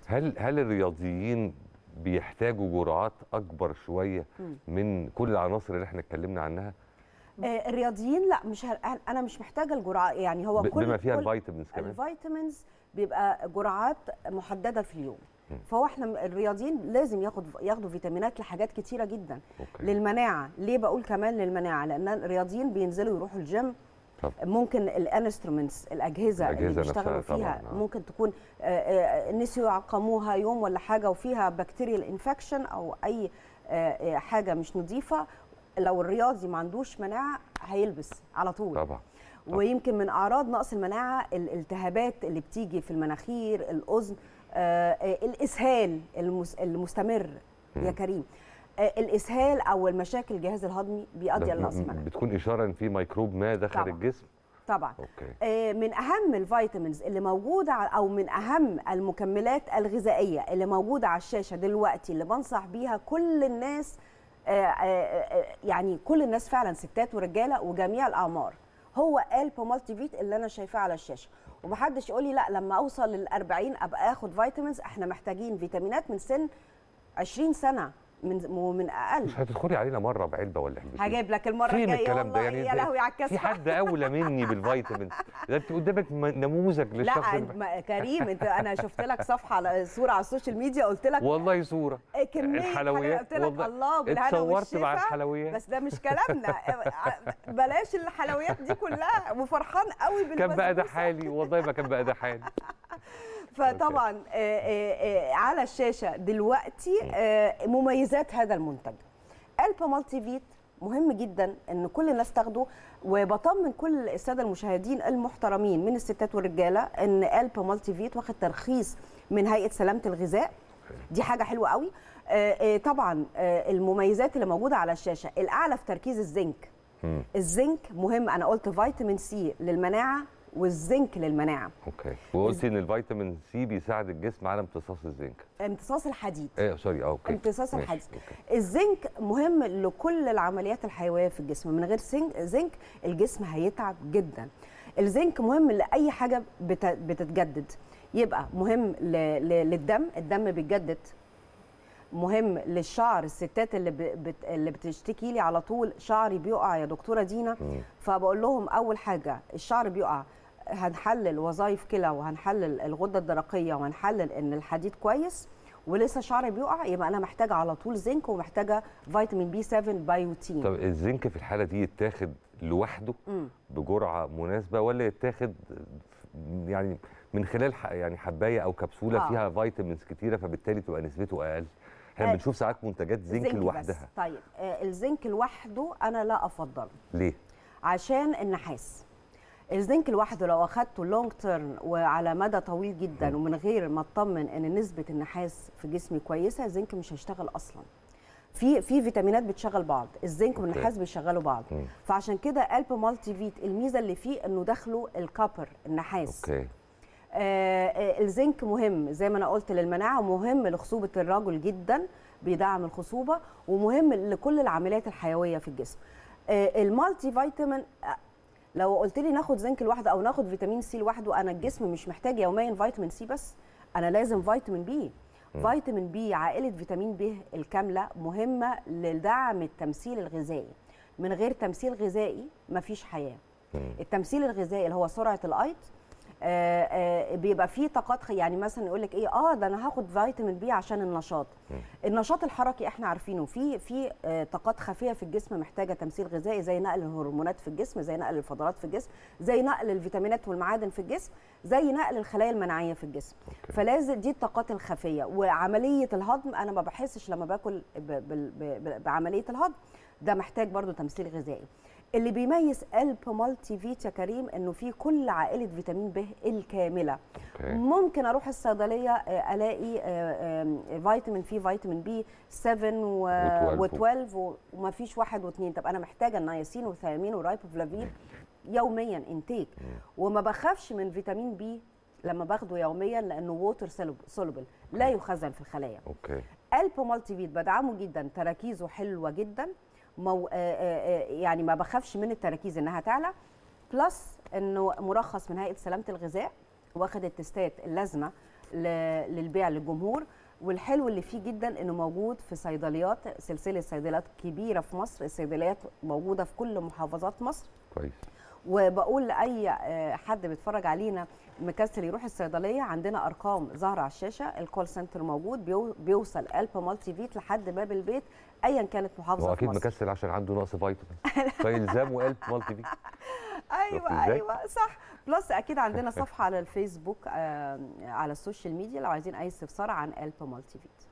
هل هل الرياضيين بيحتاجوا جرعات اكبر شويه مم. من كل العناصر اللي احنا اتكلمنا عنها آه، الرياضيين لا مش ه... انا مش محتاجه الجرعه يعني هو ب- كل بما فيها كل الفيتامينز كمان الفيتامينز بيبقى جرعات محدده في اليوم مم. فهو احنا الرياضيين لازم ياخد ياخدوا فيتامينات لحاجات كتيره جدا اوكي للمناعه ليه بقول كمان للمناعه لان الرياضيين بينزلوا يروحوا الجيم طب. ممكن الانسترومنتس الاجهزه, اللي الأجهزة بيشتغلوا نفسها فيها طبعاً، آه. ممكن تكون آه، آه، نسيوا يعقموها يوم ولا حاجه وفيها بكتيريال انفكشن او اي آه، آه، حاجه مش نظيفه لو الرياضي ما عندوش مناعه هيلبس على طول طبعا ويمكن من اعراض نقص المناعه الالتهابات اللي بتيجي في المناخير الاذن آه، آه، الاسهال المس- المستمر يا مم. كريم آه، الاسهال او المشاكل الجهاز الهضمي بيؤدي ده الى نقص م- المناعه بتكون اشاره ان في ميكروب ما دخل طبعاً. الجسم طبعا اوكي آه، من اهم الفيتامينز اللي موجوده على- او من اهم المكملات الغذائيه اللي موجوده على الشاشه دلوقتي اللي بنصح بيها كل الناس آه، آه، آه، يعني كل الناس فعلا ستات ورجاله وجميع الاعمار هو الب مالتي فيت اللي انا شايفاه على الشاشه ومحدش يقول لي لا لما اوصل لل 40 ابقى اخد فيتامينز احنا محتاجين فيتامينات من سن 20 سنه من ومن اقل مش هتدخلي علينا مره بعلبه ولا علبتين هجيب لك المره فين الجايه الكلام ده والله يعني يا إزاي؟ لهوي على في الكسفه حد اولى مني بالفيتامين ده انت قدامك م- نموذج للشخص لا اللي- ما- كريم انت انا شفت لك صفحه على صوره على السوشيال ميديا قلت لك والله صوره كميه الحلويات حلويات قلت لك والله الله بالهنا اتصورت مع والشفا الحلويات بس ده مش كلامنا بلاش الحلويات دي كلها وفرحان قوي كان بقى ده بالبسبوسة. حالي والله ما كان بقى ده حالي فطبعا آه، آه، آه، على الشاشه دلوقتي آه، مميزات هذا المنتج البا مالتي فيت مهم جدا ان كل الناس تاخده وبطمن كل الساده المشاهدين المحترمين من الستات والرجاله ان البا مالتي فيت واخد ترخيص من هيئه سلامه الغذاء دي حاجه حلوه قوي آه، آه، طبعا آه، المميزات اللي موجوده على الشاشه الاعلى في تركيز الزنك مم. الزنك مهم انا قلت فيتامين سي للمناعه والزنك للمناعه اوكي وقلتي ان الفيتامين سي بيساعد الجسم على امتصاص الزنك امتصاص الحديد ايه سوري اه اوكي امتصاص ماشي، الحديد أوكي. الزنك مهم لكل العمليات الحيويه في الجسم من غير زنك زنك الجسم هيتعب جدا الزنك مهم لاي حاجه بت- بتتجدد يبقى مهم ل- ل- للدم الدم بيتجدد مهم للشعر الستات اللي ب- بت اللي بتشتكي لي على طول شعري بيقع يا دكتوره دينا مم. فبقول لهم اول حاجه الشعر بيقع هنحلل وظائف كلى وهنحلل الغده الدرقيه وهنحلل ان الحديد كويس ولسه شعري بيقع يبقى انا محتاجه على طول زنك ومحتاجه فيتامين بي 7 بايوتين طب الزنك في الحاله دي يتاخد لوحده مم. بجرعه مناسبه ولا يتاخد يعني من خلال ح- يعني حبايه او كبسوله آه. آه. فيها فيتامينز كتيره فبالتالي تبقى نسبته اقل احنا آه. بنشوف ساعات منتجات زنك, بس. لوحدها طيب آه الزنك لوحده انا لا افضله ليه عشان النحاس الزنك لوحده لو اخدته لونج تيرم وعلى مدى طويل جدا ومن غير ما اطمن ان نسبه النحاس في جسمي كويسه الزنك مش هيشتغل اصلا في في فيتامينات بتشغل بعض الزنك أوكي. والنحاس بيشغلوا بعض مم. فعشان كده الب مالتي فيت الميزه اللي فيه انه داخله الكابر النحاس اوكي آه، آه، الزنك مهم زي ما انا قلت للمناعه ومهم لخصوبه الرجل جدا بيدعم الخصوبه ومهم لكل العمليات الحيويه في الجسم آه، المالتي فيتامين آه، لو قلت لي ناخد زنك لوحده او ناخد فيتامين سي لوحده انا الجسم مش محتاج يوميا فيتامين سي بس انا لازم فيتامين بي فيتامين بي عائله فيتامين بي الكامله مهمه لدعم التمثيل الغذائي من غير تمثيل غذائي مفيش حياه مم. التمثيل الغذائي اللي هو سرعه الايض آه، آه، بيبقى فيه طاقات خ- يعني مثلا يقول لك ايه اه ده انا هاخد فيتامين بي عشان النشاط النشاط الحركي احنا عارفينه في في آه، طاقات خفيه في الجسم محتاجه تمثيل غذائي زي نقل الهرمونات في الجسم زي نقل الفضلات في الجسم زي نقل الفيتامينات والمعادن في الجسم زي نقل الخلايا المناعيه في الجسم أوكي. فلازم دي الطاقات الخفيه وعمليه الهضم انا ما بحسش لما باكل ب- بال- ب- ب- بعمليه الهضم ده محتاج برضو تمثيل غذائي اللي بيميز الب مالتي فيت يا كريم انه فيه كل عائله فيتامين ب الكامله اوكي ممكن اروح الصيدليه آه، الاقي آه، آم، فيتامين فيه فيتامين بي 7 و12 و12 وما فيش واحد واثنين طب انا محتاجه النياسين والثيامين والرايبوفلافين يوميا انتيك وما بخافش من فيتامين بي لما باخده يوميا لانه ووتر سولوبل لا يخزن في الخلايا اوكي الب مالتي فيت بدعمه جدا تراكيزه حلوه جدا مو آه، آه، آه، يعني ما بخافش من التراكيز انها تعلى بلس انه مرخص من هيئه سلامه الغذاء واخد التستات اللازمه ل- للبيع للجمهور والحلو اللي فيه جدا انه موجود في صيدليات سلسله صيدليات كبيره في مصر الصيدليات موجوده في كل محافظات مصر كويس وبقول لاي آه، حد بيتفرج علينا مكسل يروح الصيدليه عندنا ارقام ظاهره على الشاشه الكول سنتر موجود بيو- بيوصل الب مالتي فيت لحد باب البيت ايا كانت محافظه هو في اكيد مصر مكسل عشان عنده نقص فيتامين فيلزمه قلب مالتي في ايوه شفتي إزاي؟ ايوه صح بلس اكيد عندنا صفحه على الفيسبوك آه، على السوشيال ميديا لو عايزين اي استفسار عن الب مالتي فيت